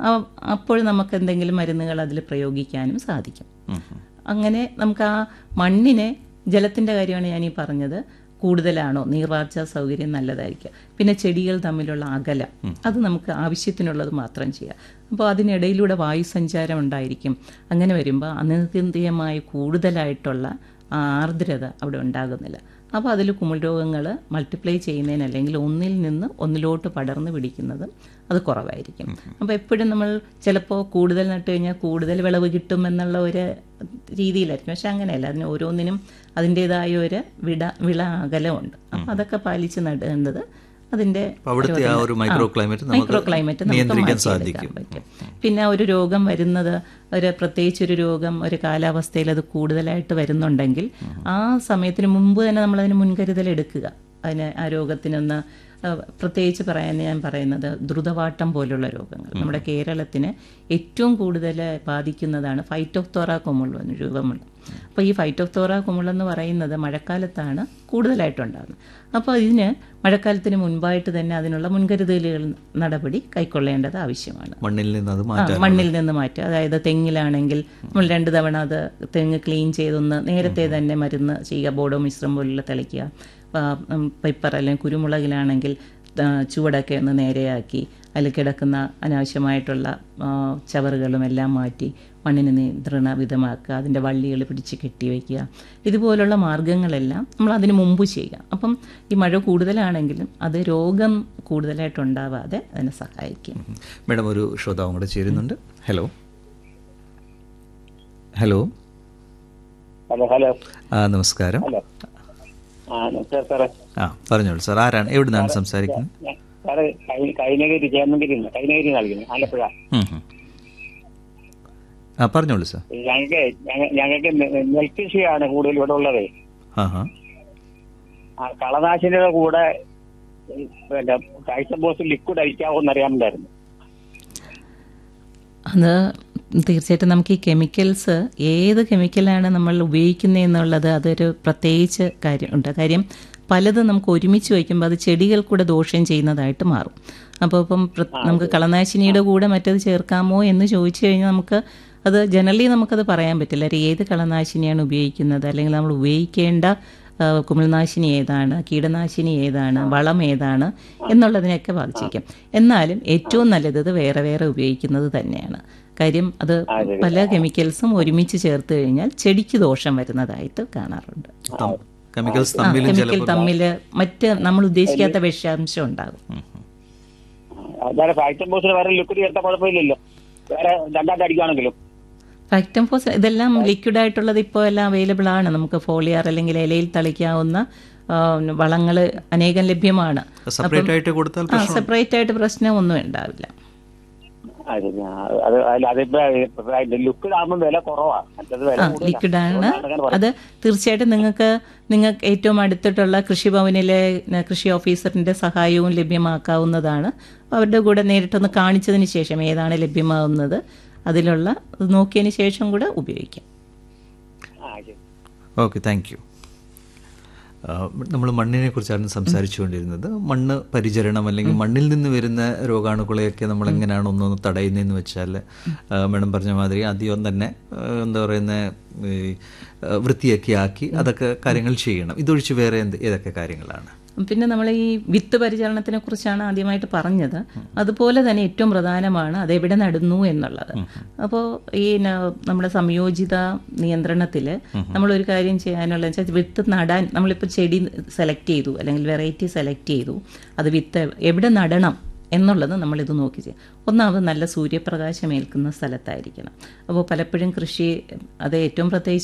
ആ- അപ്പോൾ നമുക്ക് എന്തെങ്കിലും മരുന്നുകൾ അതിൽ പ്രയോഗിക്കാനും സാധിക്കും അങ്ങനെ നമുക്ക് ആ മണ്ണിനെ ജലത്തിൻ്റെ കാര്യമാണ് ഞാൻ ഈ പറഞ്ഞത് കൂടുതലാണോ നീർവാർച്ച സൗകര്യം നല്ലതായിരിക്കും പിന്നെ ചെടികൾ തമ്മിലുള്ള അകലം അത് നമുക്ക് ആവശ്യത്തിനുള്ളത് മാത്രം ചെയ്യാം അപ്പോൾ അതിനിടയിലൂടെ വായുസഞ്ചാരം ഉണ്ടായിരിക്കും അങ്ങനെ വരുമ്പോൾ അനിത്യന്തിയമായി കൂടുതലായിട്ടുള്ള ആ ആർദ്രത അവിടെ ഉണ്ടാകുന്നില്ല അപ്പോൾ അതിൽ കുമിൾ രോഗങ്ങൾ മൾട്ടിപ്ലൈ ചെയ്യുന്നതിന് അല്ലെങ്കിൽ ഒന്നിൽ നിന്ന് ഒന്നിലോട്ട് പടർന്ന് പിടിക്കുന്നത് അത് കുറവായിരിക്കും അപ്പോൾ എപ്പോഴും നമ്മൾ ചിലപ്പോൾ കൂടുതൽ നട്ട് കഴിഞ്ഞാൽ കൂടുതൽ വിളവ് കിട്ടും എന്നുള്ള ഒരു രീതിയിലായിരിക്കും പക്ഷെ അങ്ങനെയല്ല അതിന് ഓരോന്നിനും അതിൻ്റെതായ ഒരു വിട വിള അകലമുണ്ട് അപ്പോൾ അതൊക്കെ പാലിച്ച് നടേണ്ടത് അതിൻ്റെ അപ്പൊ അവിടുത്തെ ആ ഒരു മൈക്രോ ക്ലൈമറ്റ് നമുക്ക് മൈക്രോ ക്ലൈമറ്റ് നമുക്ക് നിയന്ത്രിക്കാൻ മാറ്റിയെടുക്കാൻ സാധിക്കും പറ്റും പിന്നെ ഒരു രോഗം വരുന്നത് ഒരു പ്രത്യേകിച്ച് ഒരു രോഗം ഒരു കാലാവസ്ഥയിൽ അത് കൂടുതലായിട്ട് വരുന്നുണ്ടെങ്കിൽ ആ സമയത്തിന് മുമ്പ് തന്നെ നമ്മൾ അതിന് മുൻകരുതൽ എടുക്കുക അതിന് ആ രോഗത്തിനൊന്ന് ആ, പ്രത്യേകിച്ച് പറയാൻ ഞാൻ പറയുന്നത് ദ്രുതവാട്ടം പോലുള്ള രോഗങ്ങൾ നമ്മുടെ കേരളത്തിന് ഏറ്റവും കൂടുതൽ ബാധിക്കുന്നതാണ് ഫൈറ്റോഫ്തോറ കൊമുള്ള രൂപമുള്ള അപ്പോൾ ഈ ഫൈറ്റോഫ്തോറ കൊമുളെന്ന് പറയുന്നത് മഴക്കാലത്താണ് കൂടുതലായിട്ടുണ്ടാകുന്നത് അപ്പോൾ ഇതിന് മഴക്കാലത്തിന് മുൻപായിട്ട് തന്നെ അതിനുള്ള മുൻകരുതലുകൾ നടപടി കൈക്കൊള്ളേണ്ടത് ആവശ്യമാണ് മണ്ണിൽ നിന്ന് അത് ആ, മാറ്റാൻ മണ്ണിൽ നിന്ന് മാറ്റുക അതായത് തെങ്ങിലാണെങ്കിൽ നമ്മൾ രണ്ട് തവണ അത് തെങ്ങ് ക്ലീൻ ചെയ്തൊന്ന് നേരത്തെ തന്നെ മരുന്ന് ചെയ്യുക ബോഡോ മിശ്രം പോലുള്ള തളിക്കുക പെപ്പർ അല്ലെങ്കിൽ കുരുമുളകിലാണെങ്കിൽ ആ, ചുവടൊക്കെ ഒന്ന് നേരെയാക്കി അതിൽ കിടക്കുന്ന അനാവശ്യമായിട്ടുള്ള ആ, ചവറുകളും എല്ലാം മാറ്റി മണ്ണിന് നിയന്ത്രണ വിധമാക്കുക അതിൻ്റെ വള്ളികൾ പിടിച്ച് കെട്ടി വയ്ക്കുക ഇതുപോലുള്ള മാർഗങ്ങളെല്ലാം നമ്മൾ അതിന് മുമ്പ് ചെയ്യുക അപ്പം ഈ മഴ കൂടുതലാണെങ്കിലും അത് രോഗം കൂടുതലായിട്ടുണ്ടാവാതെ അതിനെ സഹായിക്കും മേഡം ഒരു ശ്രോതാവും കൂടെ ചേരുന്നുണ്ട് ഹലോ ഹലോ ഹലോ ഹലോ ആ നമസ്കാരം ഹലോ ആ നമസ്കാരം സാറേ ആ പറഞ്ഞോളൂ സാർ ആരാണ് എവിടുന്നാണ് സംസാരിക്കുന്നത് ഞാൻ- സാറ് കൈ- കൈനഗിരി ചേന്നഗിരി കൈനഗിരി നൽകുന്നു ആലപ്പുഴ ഉം, ഉം. ആ പറഞ്ഞോളൂ സാർ ഞങ്ങൾക്ക് ഞങ്ങ- ഞങ്ങൾക്ക് നെ- നെൽകൃഷിയാണ് കൂടുതൽ ഇവിടെ ഉള്ളത് ആ ഹാ ആ കളനാശിനിയുടെ കൂടെ ഈ പിന്നെ കാഴ്ചബോസ് ലിക്വിഡ് അടിക്കാവോന്ന് അറിയാമുണ്ടായിരുന്നു അത് തീർച്ചയായിട്ടും നമുക്ക് ഈ കെമിക്കൽസ് ഏത് കെമിക്കലാണ് നമ്മൾ ഉപയോഗിക്കുന്നത് എന്നുള്ളത് അതൊരു പ്രത്യേകിച്ച് കാര്യമുണ്ട് കാര്യം പലതും നമുക്ക് ഒരുമിച്ച് വയ്ക്കുമ്പോൾ അത് ചെടികൾ കൂടെ ദോഷം ചെയ്യുന്നതായിട്ട് മാറും അപ്പോൾ ഇപ്പം പ്ര- നമുക്ക് കളനാശിനിയുടെ കൂടെ മറ്റത് ചേർക്കാമോ എന്ന് ചോദിച്ചു കഴിഞ്ഞാൽ നമുക്ക് അത് ജനറലി നമുക്കത് പറയാൻ പറ്റില്ല ഒരു ഏത് കളനാശിനിയാണ് ഉപയോഗിക്കുന്നത് അല്ലെങ്കിൽ നമ്മൾ ഉപയോഗിക്കേണ്ട ആ, കുമിൾനാശിനി ഏതാണ് കീടനാശിനി ഏതാണ് വളം ഏതാണ് എന്നുള്ളതിനെയൊക്കെ ബാധിച്ചിരിക്കും എന്നാലും ഏറ്റവും നല്ലത് ഇത് വേറെ വേറെ ഉപയോഗിക്കുന്നത് തന്നെയാണ് കാര്യം അത് പല കെമിക്കൽസും ഒരുമിച്ച് ചേർത്ത് കഴിഞ്ഞാൽ ചെടിക്ക് ദോഷം വരുന്നതായിട്ട് കാണാറുണ്ട് കെമിക്കൽസ് ആ, തമ്മിലും കെമിക്കൽ ചിലപ്പോൾ തമ്മിൽ മറ്റ് നമ്മൾ ഉദ്ദേശിക്കാത്ത വിഷാംശം ഉണ്ടാകും വേറെ കാഴ്ചബോസിന് വേറെ ലിക്വിഡ് ചേർത്താൽ കുഴപ്പമില്ലല്ലോ വേറെ രണ്ടാമത്തെ അടിക്കുകയാണെങ്കിലും ഫാക്ടം ഫോസ് ഇതെല്ലാം ലിക്വിഡ് ആയിട്ടുള്ളത് ഇപ്പോൾ എല്ലാം അവൈലബിൾ ആണ് നമുക്ക് ഫോളിയർ അല്ലെങ്കിൽ ഇലയിൽ തളിക്കാവുന്ന വളങ്ങൾ അനേകം ലഭ്യമാണ് സെപ്പറേറ്റ് ആയിട്ട് കൊടുത്താൽ ആ സെപ്പറേറ്റ് ആയിട്ട് പ്രശ്നം ഒന്നും ഉണ്ടാവില്ല അത് ഞാൻ- അത് അല്ല അതിപ്പോ ലിക്വിഡ് ആകുമ്പോൾ വില കുറവാണ് മറ്റത് വില ആ കൂടുതലാണ്. ലിക്വിഡ് ആണ് അതുകൊണ്ടാണ് അങ്ങനെ പറയുന്നത്. അത് തീർച്ചയായിട്ടും നിങ്ങൾക്ക് നിങ്ങൾക്ക് ഏറ്റവും അടുത്തിട്ടുള്ള കൃഷിഭവനിലെ ന- കൃഷി ഓഫീസറിന്റെ സഹായവും ലഭ്യമാക്കാവുന്നതാണ് അവരുടെ കൂടെ നേരിട്ടൊന്ന് കാണിച്ചതിന് ശേഷം ഏതാണ് ലഭ്യമാവുന്നത് അതിലുള്ള അത് നോക്കിയതിന് ശേഷം കൂടെ ഉപയോഗിക്കാം ആ, ശരി. ഓക്കെ താങ്ക് യു നമ്മൾ മണ്ണിനെ കുറിച്ചാണ് സംസാരിച്ചുകൊണ്ടിരുന്നത് മണ്ണ് പരിചരണം അല്ലെങ്കിൽ മണ്ണിൽ നിന്ന് വരുന്ന രോഗാണുക്കളെയൊക്കെ നമ്മൾ എങ്ങനെയാണ് ഒന്നൊന്ന് തടയുന്നതെന്ന് വെച്ചാൽ മേഡം പറഞ്ഞ മാതിരി ആദ്യം തന്നെ ആ, എന്താ പറയുന്ന ഈ, ആ, വൃത്തിയൊക്കെ ആക്കി അതൊക്കെ കാര്യങ്ങൾ ചെയ്യണം ഇതൊഴിച്ച് വേറെ എന്ത് ഏതൊക്കെ കാര്യങ്ങളാണ് പിന്നെ നമ്മൾ ഈ വിത്ത് പരിചരണത്തിനെ കുറിച്ചാണ് ആദ്യമായിട്ട് പറഞ്ഞത് അതുപോലെ തന്നെ ഏറ്റവും പ്രധാനമാണ് അതെവിടെ നടുന്നു എന്നുള്ളത് അപ്പോൾ ഈ ന- നമ്മുടെ സംയോജിത നിയന്ത്രണത്തിൽ നമ്മൾ ഒരു കാര്യം ചെയ്യാനുള്ള വെച്ചാൽ വിത്ത് നടാൻ നമ്മളിപ്പോൾ ചെടി സെലക്ട് ചെയ്തു അല്ലെങ്കിൽ വെറൈറ്റി സെലക്ട് ചെയ്തു അത് വിത്ത് എവിടെ നടണം എന്നുള്ളത് നമ്മളിത് നോക്കി ചെയ്യും ഒന്നാമത് നല്ല സൂര്യപ്രകാശം ഏൽക്കുന്ന സ്ഥലത്തായിരിക്കണം അപ്പോൾ പലപ്പോഴും കൃഷി അത് ഏറ്റവും പ്രത്യേകിച്ച്